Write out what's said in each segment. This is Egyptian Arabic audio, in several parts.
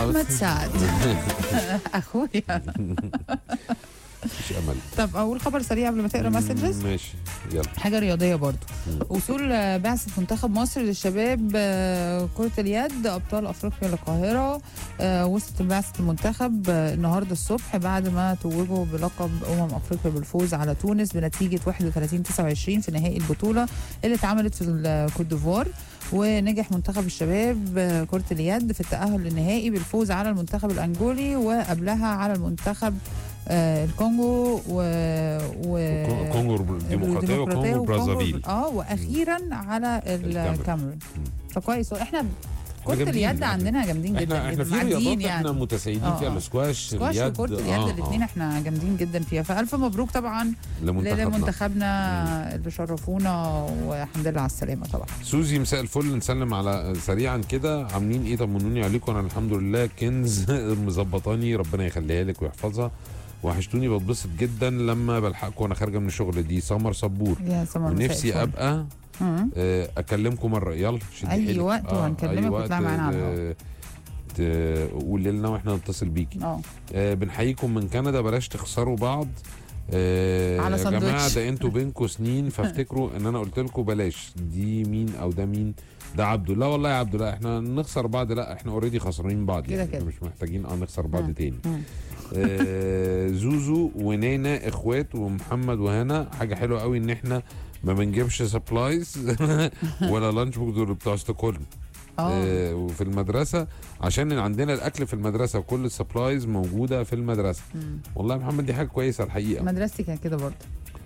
احمد سعد اخويا مش امل طب اول خبر سريع قبل ما تقرا مسجز ماشي يلا حاجه رياضيه برضو مم. وصول آه، بعثه منتخب مصر للشباب آه، كره اليد ابطال افريقيا للقاهره آه، وصلت بعثه المنتخب آه، النهارده الصبح بعد ما توجوا بلقب امم افريقيا بالفوز على تونس بنتيجه 31 29 في نهائي البطوله اللي اتعملت في الكوت ديفوار ونجح منتخب الشباب آه، كره اليد في التاهل للنهائي بالفوز على المنتخب الانجولي وقبلها على المنتخب آه، الكونغو و, و... كونغو الديمقراطيه وكونغو برازافيل اه واخيرا على الكاميرون. الكاميرون مم. فكويس احنا كرة جامدين اليد يعني. عندنا جامدين جدا احنا احنا جدا في معديين رياضات احنا يعني متسيدين آه، فيها آه. السكواش سكواش اليد وكرة اليد آه، الاثنين آه. احنا جامدين جدا فيها فالف مبروك طبعا لمنتخبنا لمنتخبنا اللي شرفونا والحمد لله على السلامه طبعا سوزي مساء الفل نسلم على سريعا كده عاملين ايه طمنوني عليكم انا الحمد لله كنز مظبطاني ربنا يخليها لك ويحفظها وحشتوني بتبسط جدا لما بلحقكم وانا خارجه من الشغل دي سمر صبور يا سمر مساء ونفسي الفل. ابقى مم. آه، اكلمكم مره يلا شدي أي حيلك. وقت وهنكلمك أي وتطلعي معانا على آه، ت- قولي لنا واحنا نتصل بيكي اه آه، بنحييكم من كندا بلاش تخسروا بعض آه على يا جماعه ساندوتش. ده انتوا بينكم سنين فافتكروا ان انا قلت لكم بلاش دي مين او ده مين ده عبده لا والله يا عبده لا احنا نخسر بعض لا احنا اوريدي خسرانين بعض كده يعني كده. مش محتاجين اه نخسر بعض مم. تاني مم. آه زوزو ونينا اخوات ومحمد وهنا حاجه حلوه قوي ان احنا ما بنجيبش سبلايز ولا لانش بوك دول بتوع ستوكهولم اه آه، وفي المدرسه عشان عندنا الاكل في المدرسه وكل السبلايز موجوده في المدرسه مم. والله يا محمد دي حاجه كويسه الحقيقه مدرستي كانت كده برضه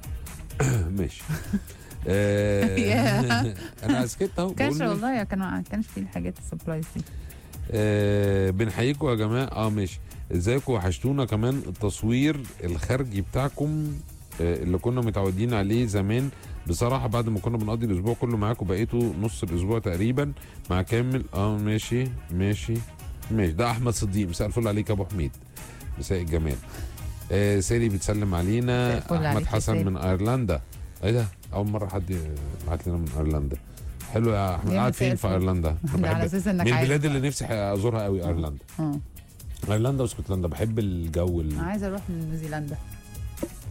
ماشي آه، ياه. انا سكت اهو كانش بقول والله كان ما كانش في الحاجات السبرايز دي آه، بنحييكم يا جماعه اه ماشي ازيكم وحشتونا كمان التصوير الخارجي بتاعكم آه، اللي كنا متعودين عليه زمان بصراحه بعد ما كنا بنقضي الاسبوع كله معاكم بقيتوا نص الاسبوع تقريبا مع كامل اه ماشي ماشي ماشي ده احمد صديق مساء الفل عليك يا ابو حميد مساء الجمال آه سالي بتسلم علينا مساء الفل احمد عليك يا حسن سالي. من ايرلندا ايه ده اول مره حد بعت لنا من ايرلندا حلو يا احمد يا قاعد مساء فين في الفل. ايرلندا أنا ده على بحب اساس انك من عايز البلاد اللي نفسي ازورها قوي ايرلندا اه ايرلندا واسكتلندا بحب الجو ال... انا عايزه اروح نيوزيلندا